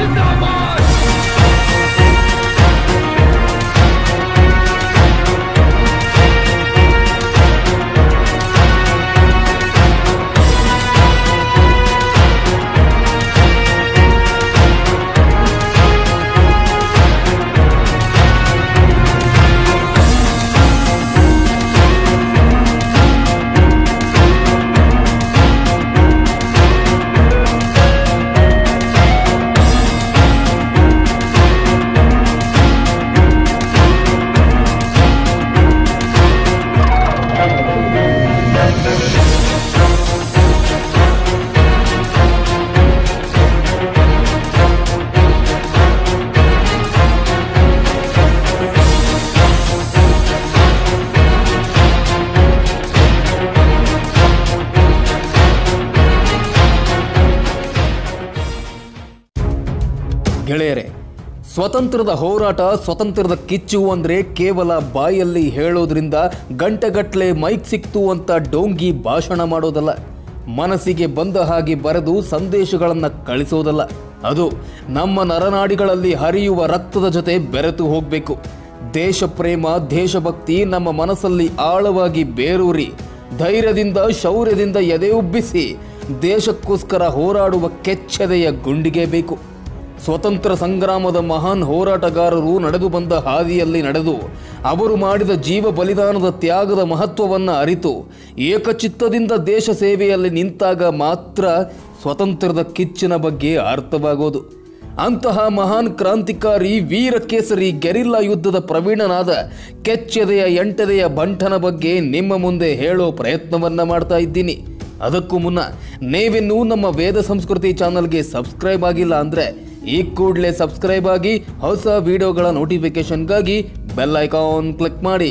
ಗೆಳೆಯರೆ ಸ್ವತಂತ್ರದ ಹೋರಾಟ ಸ್ವತಂತ್ರದ ಕಿಚ್ಚು ಅಂದ್ರೆ ಕೇವಲ ಬಾಯಲ್ಲಿ ಹೇಳೋದ್ರಿಂದ ಗಂಟೆಗಟ್ಲೆ ಮೈಕ್ ಸಿಕ್ತು ಅಂತ ಡೋಂಗಿ ಭಾಷಣ ಮಾಡೋದಲ್ಲ ಮನಸ್ಸಿಗೆ ಬಂದ ಹಾಗೆ ಬರೆದು ಸಂದೇಶಗಳನ್ನು ಕಳಿಸೋದಲ್ಲ ಅದು ನಮ್ಮ ನರನಾಡಿಗಳಲ್ಲಿ ಹರಿಯುವ ರಕ್ತದ ಜೊತೆ ಬೆರೆತು ಹೋಗಬೇಕು ದೇಶ ಪ್ರೇಮ ದೇಶಭಕ್ತಿ ನಮ್ಮ ಮನಸ್ಸಲ್ಲಿ ಆಳವಾಗಿ ಬೇರೂರಿ ಧೈರ್ಯದಿಂದ ಶೌರ್ಯದಿಂದ ಎದೆ ಉಬ್ಬಿಸಿ ದೇಶಕ್ಕೋಸ್ಕರ ಹೋರಾಡುವ ಕೆಚ್ಚೆದೆಯ ಗುಂಡಿಗೆ ಬೇಕು ಸ್ವತಂತ್ರ ಸಂಗ್ರಾಮದ ಮಹಾನ್ ಹೋರಾಟಗಾರರು ನಡೆದು ಬಂದ ಹಾದಿಯಲ್ಲಿ ನಡೆದು ಅವರು ಮಾಡಿದ ಜೀವ ಬಲಿದಾನದ ತ್ಯಾಗದ ಮಹತ್ವವನ್ನು ಅರಿತು ಏಕಚಿತ್ತದಿಂದ ದೇಶ ಸೇವೆಯಲ್ಲಿ ನಿಂತಾಗ ಮಾತ್ರ ಸ್ವತಂತ್ರದ ಕಿಚ್ಚಿನ ಬಗ್ಗೆ ಅರ್ಥವಾಗೋದು ಅಂತಹ ಮಹಾನ್ ಕ್ರಾಂತಿಕಾರಿ ವೀರ ಕೇಸರಿ ಗೆರಿಲ್ಲಾ ಯುದ್ಧದ ಪ್ರವೀಣನಾದ ಕೆಚ್ಚೆದೆಯ ಎಂಟೆದೆಯ ಬಂಟನ ಬಗ್ಗೆ ನಿಮ್ಮ ಮುಂದೆ ಹೇಳೋ ಪ್ರಯತ್ನವನ್ನ ಮಾಡ್ತಾ ಇದ್ದೀನಿ ಅದಕ್ಕೂ ಮುನ್ನ ನೀವಿನ್ನೂ ನಮ್ಮ ವೇದ ಸಂಸ್ಕೃತಿ ಚಾನಲ್ಗೆ ಸಬ್ಸ್ಕ್ರೈಬ್ ಆಗಿಲ್ಲ ಅಂದ್ರೆ ಈ ಕೂಡಲೇ ಸಬ್ಸ್ಕ್ರೈಬ್ ಆಗಿ ಹೊಸ ವಿಡಿಯೋಗಳ ನೋಟಿಫಿಕೇಶನ್ಗಾಗಿ ಬೆಲ್ ಐಕಾನ್ ಕ್ಲಿಕ್ ಮಾಡಿ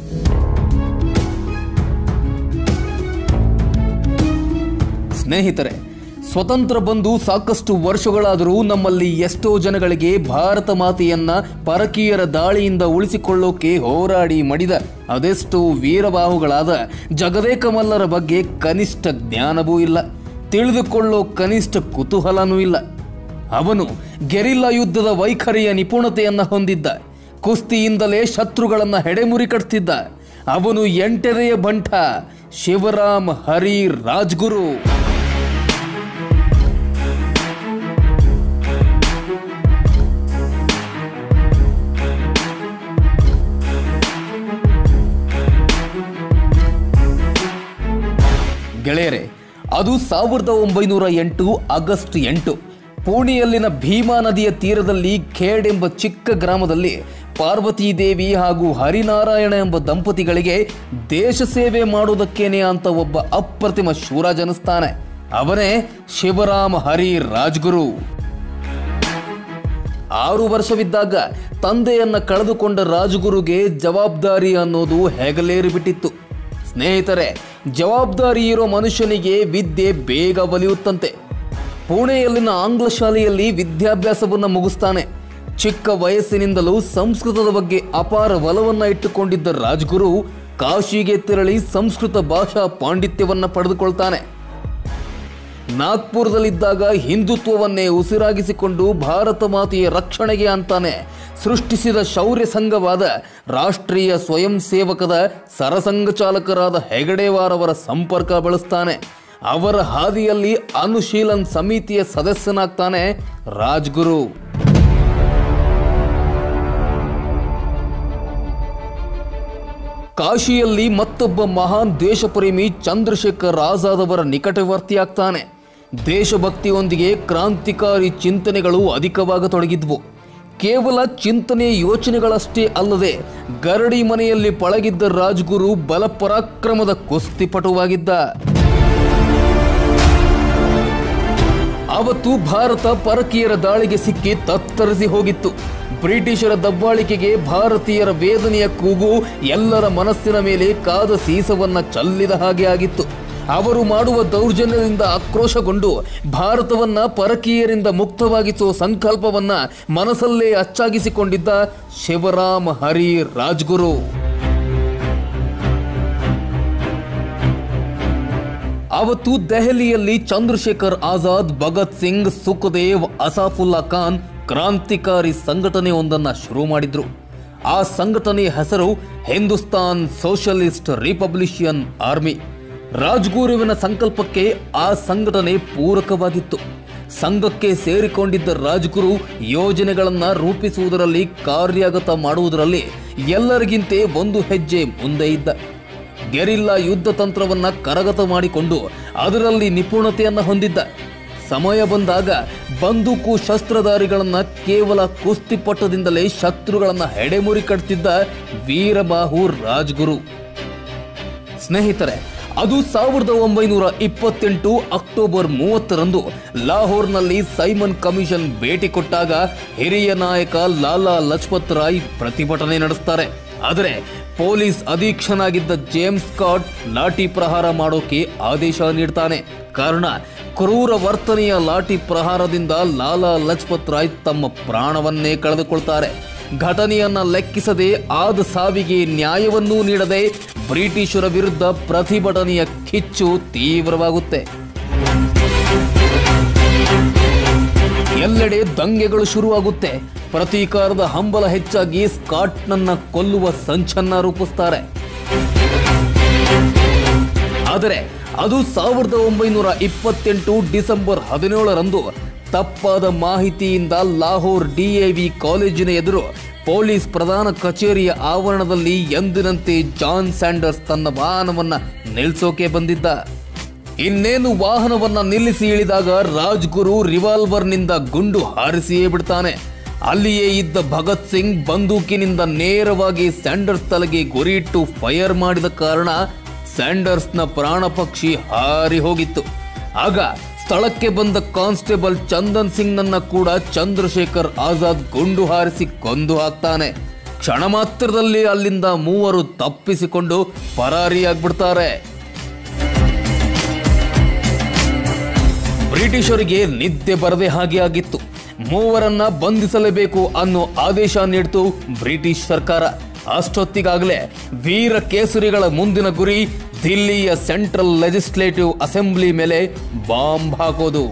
ಸ್ನೇಹಿತರೆ ಸ್ವತಂತ್ರ ಬಂದು ಸಾಕಷ್ಟು ವರ್ಷಗಳಾದರೂ ನಮ್ಮಲ್ಲಿ ಎಷ್ಟೋ ಜನಗಳಿಗೆ ಭಾರತ ಮಾತೆಯನ್ನ ಪರಕೀಯರ ದಾಳಿಯಿಂದ ಉಳಿಸಿಕೊಳ್ಳೋಕೆ ಹೋರಾಡಿ ಮಡಿದ ಅದೆಷ್ಟೋ ವೀರಬಾಹುಗಳಾದ ಜಗದೇಕ ಮಲ್ಲರ ಬಗ್ಗೆ ಕನಿಷ್ಠ ಜ್ಞಾನವೂ ಇಲ್ಲ ತಿಳಿದುಕೊಳ್ಳೋ ಕನಿಷ್ಠ ಕುತೂಹಲನೂ ಇಲ್ಲ ಅವನು ಗೆರಿಲ್ಲಾ ಯುದ್ಧದ ವೈಖರಿಯ ನಿಪುಣತೆಯನ್ನ ಹೊಂದಿದ್ದ ಕುಸ್ತಿಯಿಂದಲೇ ಶತ್ರುಗಳನ್ನ ಹೆಡೆಮುರಿ ಕಟ್ತಿದ್ದ ಅವನು ಎಂಟನೆಯ ಬಂಟ ಶಿವರಾಮ್ ಹರಿ ರಾಜ್ಗುರು ಗೆಳೆಯರೆ ಅದು ಸಾವಿರದ ಒಂಬೈನೂರ ಎಂಟು ಆಗಸ್ಟ್ ಎಂಟು ಪುಣೆಯಲ್ಲಿನ ಭೀಮಾ ನದಿಯ ತೀರದಲ್ಲಿ ಖೇಡ್ ಎಂಬ ಚಿಕ್ಕ ಗ್ರಾಮದಲ್ಲಿ ಪಾರ್ವತೀ ದೇವಿ ಹಾಗೂ ಹರಿನಾರಾಯಣ ಎಂಬ ದಂಪತಿಗಳಿಗೆ ದೇಶ ಸೇವೆ ಮಾಡುವುದಕ್ಕೇನೆ ಅಂತ ಒಬ್ಬ ಅಪ್ರತಿಮ ಶೂರ ಜನಿಸ್ತಾನೆ ಅವನೇ ಶಿವರಾಮ ಹರಿ ರಾಜ್ಗುರು ಆರು ವರ್ಷವಿದ್ದಾಗ ತಂದೆಯನ್ನ ಕಳೆದುಕೊಂಡ ರಾಜಗುರುಗೆ ಜವಾಬ್ದಾರಿ ಅನ್ನೋದು ಹೆಗಲೇರಿ ಬಿಟ್ಟಿತ್ತು ಸ್ನೇಹಿತರೆ ಜವಾಬ್ದಾರಿ ಇರೋ ಮನುಷ್ಯನಿಗೆ ವಿದ್ಯೆ ಬೇಗ ಒಲಿಯುತ್ತಂತೆ ಪುಣೆಯಲ್ಲಿನ ಆಂಗ್ಲ ಶಾಲೆಯಲ್ಲಿ ವಿದ್ಯಾಭ್ಯಾಸವನ್ನು ಮುಗಿಸ್ತಾನೆ ಚಿಕ್ಕ ವಯಸ್ಸಿನಿಂದಲೂ ಸಂಸ್ಕೃತದ ಬಗ್ಗೆ ಅಪಾರ ಒಲವನ್ನ ಇಟ್ಟುಕೊಂಡಿದ್ದ ರಾಜ್ಗುರು ಕಾಶಿಗೆ ತೆರಳಿ ಸಂಸ್ಕೃತ ಭಾಷಾ ಪಾಂಡಿತ್ಯವನ್ನ ಪಡೆದುಕೊಳ್ತಾನೆ ನಾಗ್ಪುರದಲ್ಲಿದ್ದಾಗ ಹಿಂದುತ್ವವನ್ನೇ ಉಸಿರಾಗಿಸಿಕೊಂಡು ಭಾರತ ಮಾತೆಯ ರಕ್ಷಣೆಗೆ ಅಂತಾನೆ ಸೃಷ್ಟಿಸಿದ ಶೌರ್ಯ ಸಂಘವಾದ ರಾಷ್ಟ್ರೀಯ ಸ್ವಯಂ ಸೇವಕದ ಸರಸಂಘ ಚಾಲಕರಾದ ಹೆಗಡೆವಾರವರ ಸಂಪರ್ಕ ಬಳಸ್ತಾನೆ ಅವರ ಹಾದಿಯಲ್ಲಿ ಅನುಶೀಲನ್ ಸಮಿತಿಯ ಸದಸ್ಯನಾಗ್ತಾನೆ ರಾಜ್ಗುರು ಕಾಶಿಯಲ್ಲಿ ಮತ್ತೊಬ್ಬ ಮಹಾನ್ ದೇಶಪ್ರೇಮಿ ಚಂದ್ರಶೇಖರ್ ಆಜಾದ್ ಅವರ ನಿಕಟವರ್ತಿಯಾಗ್ತಾನೆ ದೇಶಭಕ್ತಿಯೊಂದಿಗೆ ಕ್ರಾಂತಿಕಾರಿ ಚಿಂತನೆಗಳು ಅಧಿಕವಾಗತೊಡಗಿದ್ವು ಕೇವಲ ಚಿಂತನೆ ಯೋಚನೆಗಳಷ್ಟೇ ಅಲ್ಲದೆ ಗರಡಿ ಮನೆಯಲ್ಲಿ ಪಳಗಿದ್ದ ರಾಜ್ಗುರು ಬಲಪರಾಕ್ರಮದ ಕುಸ್ತಿಪಟುವಾಗಿದ್ದ ಅವತ್ತು ಭಾರತ ಪರಕೀಯರ ದಾಳಿಗೆ ಸಿಕ್ಕಿ ತತ್ತರಿಸಿ ಹೋಗಿತ್ತು ಬ್ರಿಟಿಷರ ದಬ್ಬಾಳಿಕೆಗೆ ಭಾರತೀಯರ ವೇದನೆಯ ಕೂಗು ಎಲ್ಲರ ಮನಸ್ಸಿನ ಮೇಲೆ ಕಾದ ಸೀಸವನ್ನ ಚಲ್ಲಿದ ಹಾಗೆ ಆಗಿತ್ತು ಅವರು ಮಾಡುವ ದೌರ್ಜನ್ಯದಿಂದ ಆಕ್ರೋಶಗೊಂಡು ಭಾರತವನ್ನ ಪರಕೀಯರಿಂದ ಮುಕ್ತವಾಗಿಸುವ ಸಂಕಲ್ಪವನ್ನ ಮನಸ್ಸಲ್ಲೇ ಅಚ್ಚಾಗಿಸಿಕೊಂಡಿದ್ದ ಶಿವರಾಮ ಹರಿ ರಾಜ್ಗುರು ಆವತ್ತು ದೆಹಲಿಯಲ್ಲಿ ಚಂದ್ರಶೇಖರ್ ಆಜಾದ್ ಭಗತ್ ಸಿಂಗ್ ಸುಖದೇವ್ ಅಸಾಫುಲ್ಲಾ ಖಾನ್ ಕ್ರಾಂತಿಕಾರಿ ಸಂಘಟನೆಯೊಂದನ್ನ ಶುರು ಮಾಡಿದ್ರು ಆ ಸಂಘಟನೆಯ ಹೆಸರು ಹಿಂದೂಸ್ತಾನ್ ಸೋಷಲಿಸ್ಟ್ ರಿಪಬ್ಲಿಷಿಯನ್ ಆರ್ಮಿ ರಾಜ್ಗುರುವಿನ ಸಂಕಲ್ಪಕ್ಕೆ ಆ ಸಂಘಟನೆ ಪೂರಕವಾಗಿತ್ತು ಸಂಘಕ್ಕೆ ಸೇರಿಕೊಂಡಿದ್ದ ರಾಜ್ಗುರು ಯೋಜನೆಗಳನ್ನ ರೂಪಿಸುವುದರಲ್ಲಿ ಕಾರ್ಯಗತ ಮಾಡುವುದರಲ್ಲಿ ಎಲ್ಲರಿಗಿಂತೆ ಒಂದು ಹೆಜ್ಜೆ ಮುಂದೆ ಇದ್ದ ಗೆರಿಲ್ಲಾ ಯುದ್ಧ ತಂತ್ರವನ್ನ ಕರಗತ ಮಾಡಿಕೊಂಡು ಅದರಲ್ಲಿ ನಿಪುಣತೆಯನ್ನ ಹೊಂದಿದ್ದ ಸಮಯ ಬಂದಾಗ ಬಂದೂಕು ಶಸ್ತ್ರಧಾರಿಗಳನ್ನ ಕೇವಲ ಕುಸ್ತಿಪಟ್ಟದಿಂದಲೇ ಶತ್ರುಗಳನ್ನ ಹೆಡೆಮುರಿ ಕಟ್ತಿದ್ದ ವೀರಬಾಹು ರಾಜ್ಗುರು ಸ್ನೇಹಿತರೆ ಅದು ಸಾವಿರದ ಒಂಬೈನೂರ ಇಪ್ಪತ್ತೆಂಟು ಅಕ್ಟೋಬರ್ ಮೂವತ್ತರಂದು ಲಾಹೋರ್ನಲ್ಲಿ ಸೈಮನ್ ಕಮಿಷನ್ ಭೇಟಿ ಕೊಟ್ಟಾಗ ಹಿರಿಯ ನಾಯಕ ಲಾಲಾ ಲಜಪತ್ ರಾಯ್ ಪ್ರತಿಭಟನೆ ನಡೆಸ್ತಾರೆ ಆದರೆ ಪೊಲೀಸ್ ಅಧೀಕ್ಷನಾಗಿದ್ದ ಜೇಮ್ಸ್ ಸ್ಕಾಟ್ ಲಾಠಿ ಪ್ರಹಾರ ಮಾಡೋಕೆ ಆದೇಶ ನೀಡ್ತಾನೆ ಕಾರಣ ಕ್ರೂರ ವರ್ತನೆಯ ಲಾಠಿ ಪ್ರಹಾರದಿಂದ ಲಾಲಾ ಲಜಪತ್ ರಾಯ್ ತಮ್ಮ ಪ್ರಾಣವನ್ನೇ ಕಳೆದುಕೊಳ್ತಾರೆ ಘಟನೆಯನ್ನ ಲೆಕ್ಕಿಸದೆ ಆದ ಸಾವಿಗೆ ನ್ಯಾಯವನ್ನೂ ನೀಡದೆ ಬ್ರಿಟಿಷರ ವಿರುದ್ಧ ಪ್ರತಿಭಟನೆಯ ಕಿಚ್ಚು ತೀವ್ರವಾಗುತ್ತೆ ಎಲ್ಲೆಡೆ ದಂಗೆಗಳು ಶುರುವಾಗುತ್ತೆ ಪ್ರತೀಕಾರದ ಹಂಬಲ ಹೆಚ್ಚಾಗಿ ಸ್ಕಾಟ್ನನ್ನ ಕೊಲ್ಲುವ ಸಂಚನ್ನ ರೂಪಿಸ್ತಾರೆ ಆದರೆ ಅದು ಸಾವಿರದ ಒಂಬೈನೂರ ಇಪ್ಪತ್ತೆಂಟು ಡಿಸೆಂಬರ್ ಹದಿನೇಳರಂದು ತಪ್ಪಾದ ಮಾಹಿತಿಯಿಂದ ಲಾಹೋರ್ ಡಿಎವಿ ಕಾಲೇಜಿನ ಎದುರು ಪೊಲೀಸ್ ಪ್ರಧಾನ ಕಚೇರಿಯ ಆವರಣದಲ್ಲಿ ಎಂದಿನಂತೆ ಜಾನ್ ಸ್ಯಾಂಡರ್ಸ್ ತನ್ನ ವಾಹನವನ್ನ ನಿಲ್ಸೋಕೆ ಬಂದಿದ್ದ ಇನ್ನೇನು ವಾಹನವನ್ನ ನಿಲ್ಲಿಸಿ ಇಳಿದಾಗ ರಾಜ್ಗುರು ರಿವಾಲ್ವರ್ನಿಂದ ಗುಂಡು ಹಾರಿಸಿಯೇ ಬಿಡ್ತಾನೆ ಅಲ್ಲಿಯೇ ಇದ್ದ ಭಗತ್ ಸಿಂಗ್ ಬಂದೂಕಿನಿಂದ ನೇರವಾಗಿ ಸ್ಯಾಂಡರ್ಸ್ ತಲೆಗೆ ಗುರಿಯಿಟ್ಟು ಫೈರ್ ಮಾಡಿದ ಕಾರಣ ಸ್ಯಾಂಡರ್ಸ್ನ ಪ್ರಾಣ ಪಕ್ಷಿ ಹಾರಿ ಹೋಗಿತ್ತು ಆಗ ಸ್ಥಳಕ್ಕೆ ಬಂದ ಕಾನ್ಸ್ಟೇಬಲ್ ಚಂದನ್ ಸಿಂಗ್ನನ್ನ ಕೂಡ ಚಂದ್ರಶೇಖರ್ ಆಜಾದ್ ಗುಂಡು ಹಾರಿಸಿ ಕೊಂದು ಹಾಕ್ತಾನೆ ಕ್ಷಣ ಮಾತ್ರದಲ್ಲಿ ಅಲ್ಲಿಂದ ಮೂವರು ತಪ್ಪಿಸಿಕೊಂಡು ಪರಾರಿಯಾಗ್ಬಿಡ್ತಾರೆ ಬ್ರಿಟಿಷರಿಗೆ ನಿದ್ದೆ ಬರದೆ ಹಾಗೆ ಆಗಿತ್ತು ಮೂವರನ್ನ ಬಂಧಿಸಲೇಬೇಕು ಅನ್ನೋ ಆದೇಶ ನೀಡಿತು ಬ್ರಿಟಿಷ್ ಸರ್ಕಾರ ಅಷ್ಟೊತ್ತಿಗಾಗಲೇ ವೀರ ಕೇಸರಿಗಳ ಮುಂದಿನ ಗುರಿ ದಿಲ್ಲಿಯ ಸೆಂಟ್ರಲ್ ಲೆಜಿಸ್ಲೇಟಿವ್ ಅಸೆಂಬ್ಲಿ ಮೇಲೆ ಬಾಂಬ್ ಹಾಕೋದು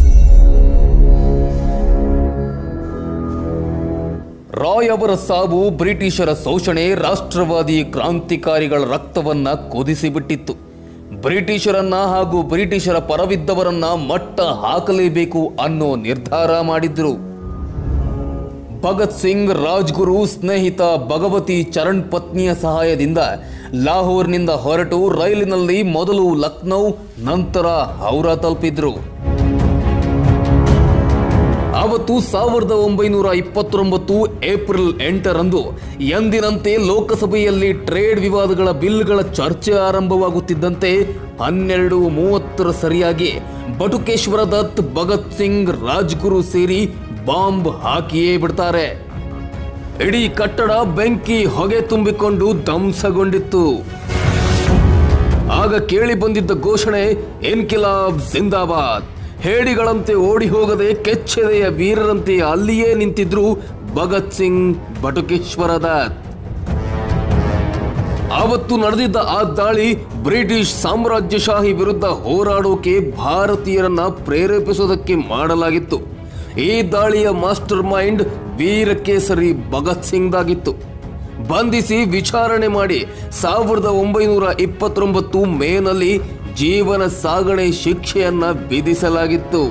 ರಾಯ್ ಅವರ ಸಾವು ಬ್ರಿಟಿಷರ ಶೋಷಣೆ ರಾಷ್ಟ್ರವಾದಿ ಕ್ರಾಂತಿಕಾರಿಗಳ ರಕ್ತವನ್ನ ಕುದಿಸಿಬಿಟ್ಟಿತ್ತು ಬ್ರಿಟಿಷರನ್ನ ಹಾಗೂ ಬ್ರಿಟಿಷರ ಪರವಿದ್ದವರನ್ನ ಮಟ್ಟ ಹಾಕಲೇಬೇಕು ಅನ್ನೋ ನಿರ್ಧಾರ ಮಾಡಿದ್ರು ಭಗತ್ ಸಿಂಗ್ ರಾಜ್ಗುರು ಸ್ನೇಹಿತ ಭಗವತಿ ಚರಣ್ ಪತ್ನಿಯ ಸಹಾಯದಿಂದ ಲಾಹೋರ್ನಿಂದ ಹೊರಟು ರೈಲಿನಲ್ಲಿ ಮೊದಲು ಲಕ್ನೌ ನಂತರ ಹೌರಾ ತಲುಪಿದ್ರು ಅವತ್ತು ಸಾವಿರದ ಒಂಬೈನೂರ ಇಪ್ಪತ್ತೊಂಬತ್ತು ಏಪ್ರಿಲ್ ಎಂಟರಂದು ಎಂದಿನಂತೆ ಲೋಕಸಭೆಯಲ್ಲಿ ಟ್ರೇಡ್ ವಿವಾದಗಳ ಬಿಲ್ಗಳ ಚರ್ಚೆ ಆರಂಭವಾಗುತ್ತಿದ್ದಂತೆ ಹನ್ನೆರಡು ಮೂವತ್ತರ ಸರಿಯಾಗಿ ಬಟುಕೇಶ್ವರ ದತ್ ಭಗತ್ ಸಿಂಗ್ ರಾಜ್ಗುರು ಸೇರಿ ಬಾಂಬ್ ಹಾಕಿಯೇ ಬಿಡ್ತಾರೆ ಇಡೀ ಕಟ್ಟಡ ಬೆಂಕಿ ಹೊಗೆ ತುಂಬಿಕೊಂಡು ಧ್ವಂಸಗೊಂಡಿತ್ತು ಆಗ ಕೇಳಿ ಬಂದಿದ್ದ ಘೋಷಣೆ ಇನ್ಕಿಲಾಬ್ ಜಿಂದಾಬಾದ್ ಹೇಡಿಗಳಂತೆ ಓಡಿ ಹೋಗದೆ ಕೆಚ್ಚೆದೆಯ ವೀರರಂತೆ ಅಲ್ಲಿಯೇ ನಿಂತಿದ್ರು ಭಗತ್ ಸಿಂಗ್ ಬಟುಕೇಶ್ವರ ದತ್ ಆವತ್ತು ನಡೆದಿದ್ದ ಆ ದಾಳಿ ಬ್ರಿಟಿಷ್ ಸಾಮ್ರಾಜ್ಯಶಾಹಿ ವಿರುದ್ಧ ಹೋರಾಡೋಕೆ ಭಾರತೀಯರನ್ನ ಪ್ರೇರೇಪಿಸೋದಕ್ಕೆ ಮಾಡಲಾಗಿತ್ತು ಈ ದಾಳಿಯ ಮಾಸ್ಟರ್ ಮೈಂಡ್ ವೀರ ಕೇಸರಿ ಭಗತ್ ಸಿಂಗ್ದಾಗಿತ್ತು ಬಂಧಿಸಿ ವಿಚಾರಣೆ ಮಾಡಿ ಸಾವಿರದ ಒಂಬೈನೂರ ಇಪ್ಪತ್ತೊಂಬತ್ತು ಮೇನಲ್ಲಿ ಜೀವನ ಸಾಗಣೆ ಶಿಕ್ಷೆಯನ್ನ ವಿಧಿಸಲಾಗಿತ್ತು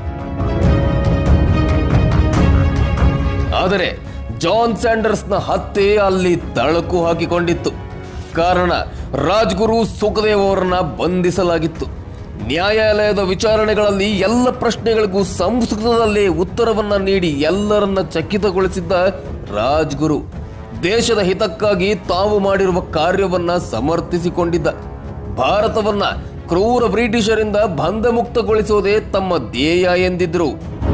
ಆದರೆ ಜಾನ್ ಸ್ಯಾಂಡರ್ಸ್ನ ಹತ್ಯೆ ಅಲ್ಲಿ ತಳಕು ಹಾಕಿಕೊಂಡಿತ್ತು ಕಾರಣ ರಾಜ್ಗುರು ಸುಖದೇವ್ ಅವರನ್ನ ಬಂಧಿಸಲಾಗಿತ್ತು ನ್ಯಾಯಾಲಯದ ವಿಚಾರಣೆಗಳಲ್ಲಿ ಎಲ್ಲ ಪ್ರಶ್ನೆಗಳಿಗೂ ಸಂಸ್ಕೃತದಲ್ಲೇ ಉತ್ತರವನ್ನ ನೀಡಿ ಎಲ್ಲರನ್ನ ಚಕಿತಗೊಳಿಸಿದ್ದ ರಾಜ್ಗುರು ದೇಶದ ಹಿತಕ್ಕಾಗಿ ತಾವು ಮಾಡಿರುವ ಕಾರ್ಯವನ್ನ ಸಮರ್ಥಿಸಿಕೊಂಡಿದ್ದ ಭಾರತವನ್ನ ಕ್ರೂರ ಬ್ರಿಟಿಷರಿಂದ ಬಂಧಮುಕ್ತಗೊಳಿಸುವುದೇ ತಮ್ಮ ಧ್ಯೇಯ ಎಂದಿದ್ರು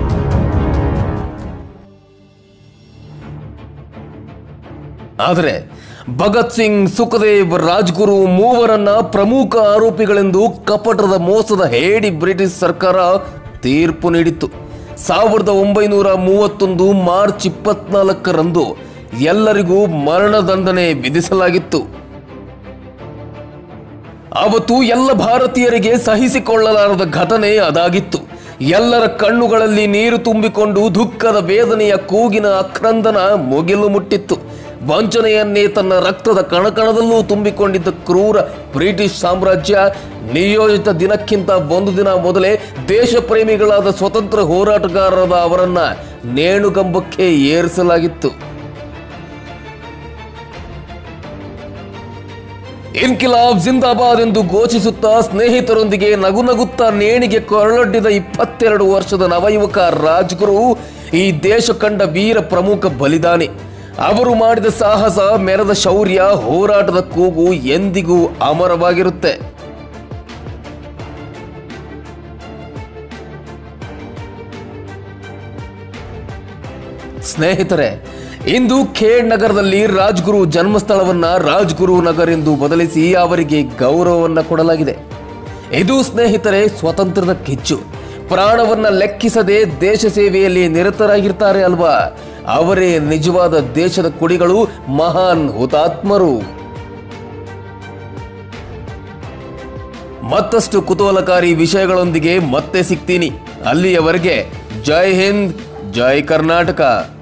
ಆದರೆ ಭಗತ್ ಸಿಂಗ್ ಸುಖದೇವ್ ರಾಜ್ಗುರು ಮೂವರನ್ನ ಪ್ರಮುಖ ಆರೋಪಿಗಳೆಂದು ಕಪಟದ ಮೋಸದ ಹೇಡಿ ಬ್ರಿಟಿಷ್ ಸರ್ಕಾರ ತೀರ್ಪು ನೀಡಿತ್ತು ಸಾವಿರದ ಒಂಬೈನೂರ ಮೂವತ್ತೊಂದು ಮಾರ್ಚ್ ಇಪ್ಪತ್ನಾಲ್ಕರಂದು ಎಲ್ಲರಿಗೂ ಮರಣದಂಡನೆ ವಿಧಿಸಲಾಗಿತ್ತು ಅವತ್ತು ಎಲ್ಲ ಭಾರತೀಯರಿಗೆ ಸಹಿಸಿಕೊಳ್ಳಲಾರದ ಘಟನೆ ಅದಾಗಿತ್ತು ಎಲ್ಲರ ಕಣ್ಣುಗಳಲ್ಲಿ ನೀರು ತುಂಬಿಕೊಂಡು ದುಃಖದ ವೇದನೆಯ ಕೂಗಿನ ಆಕ್ರಂದನ ಮುಗಿಲು ಮುಟ್ಟಿತ್ತು ವಂಚನೆಯನ್ನೇ ತನ್ನ ರಕ್ತದ ಕಣಕಣದಲ್ಲೂ ತುಂಬಿಕೊಂಡಿದ್ದ ಕ್ರೂರ ಬ್ರಿಟಿಷ್ ಸಾಮ್ರಾಜ್ಯ ನಿಯೋಜಿತ ದಿನಕ್ಕಿಂತ ಒಂದು ದಿನ ಮೊದಲೇ ದೇಶ ಪ್ರೇಮಿಗಳಾದ ಸ್ವತಂತ್ರ ಹೋರಾಟಗಾರರಾದ ಅವರನ್ನ ನೇಣುಗಂಬಕ್ಕೆ ಏರಿಸಲಾಗಿತ್ತು ಇನ್ಕಿಲಾಬ್ ಜಿಂದಾಬಾದ್ ಎಂದು ಘೋಷಿಸುತ್ತಾ ಸ್ನೇಹಿತರೊಂದಿಗೆ ನಗು ನಗುತ್ತಾ ನೇಣಿಗೆ ಕೊರಳೊಡ್ಡಿದ ಇಪ್ಪತ್ತೆರಡು ವರ್ಷದ ನವಯುವಕ ರಾಜ್ಗುರು ಈ ದೇಶ ಕಂಡ ವೀರ ಪ್ರಮುಖ ಬಲಿದಾನಿ ಅವರು ಮಾಡಿದ ಸಾಹಸ ಮೆರೆದ ಶೌರ್ಯ ಹೋರಾಟದ ಕೂಗು ಎಂದಿಗೂ ಅಮರವಾಗಿರುತ್ತೆ ಸ್ನೇಹಿತರೆ ಇಂದು ಖೇಡ್ ನಗರದಲ್ಲಿ ರಾಜ್ಗುರು ಜನ್ಮಸ್ಥಳವನ್ನ ರಾಜ್ಗುರು ನಗರ್ ಎಂದು ಬದಲಿಸಿ ಅವರಿಗೆ ಗೌರವವನ್ನ ಕೊಡಲಾಗಿದೆ ಇದು ಸ್ನೇಹಿತರೆ ಸ್ವತಂತ್ರದ ಕಿಚ್ಚು ಪ್ರಾಣವನ್ನ ಲೆಕ್ಕಿಸದೆ ದೇಶ ಸೇವೆಯಲ್ಲಿ ನಿರತರಾಗಿರ್ತಾರೆ ಅಲ್ವಾ ಅವರೇ ನಿಜವಾದ ದೇಶದ ಕುಡಿಗಳು ಮಹಾನ್ ಹುತಾತ್ಮರು ಮತ್ತಷ್ಟು ಕುತೂಹಲಕಾರಿ ವಿಷಯಗಳೊಂದಿಗೆ ಮತ್ತೆ ಸಿಗ್ತೀನಿ ಅಲ್ಲಿಯವರೆಗೆ ಜೈ ಹಿಂದ್ ಜೈ ಕರ್ನಾಟಕ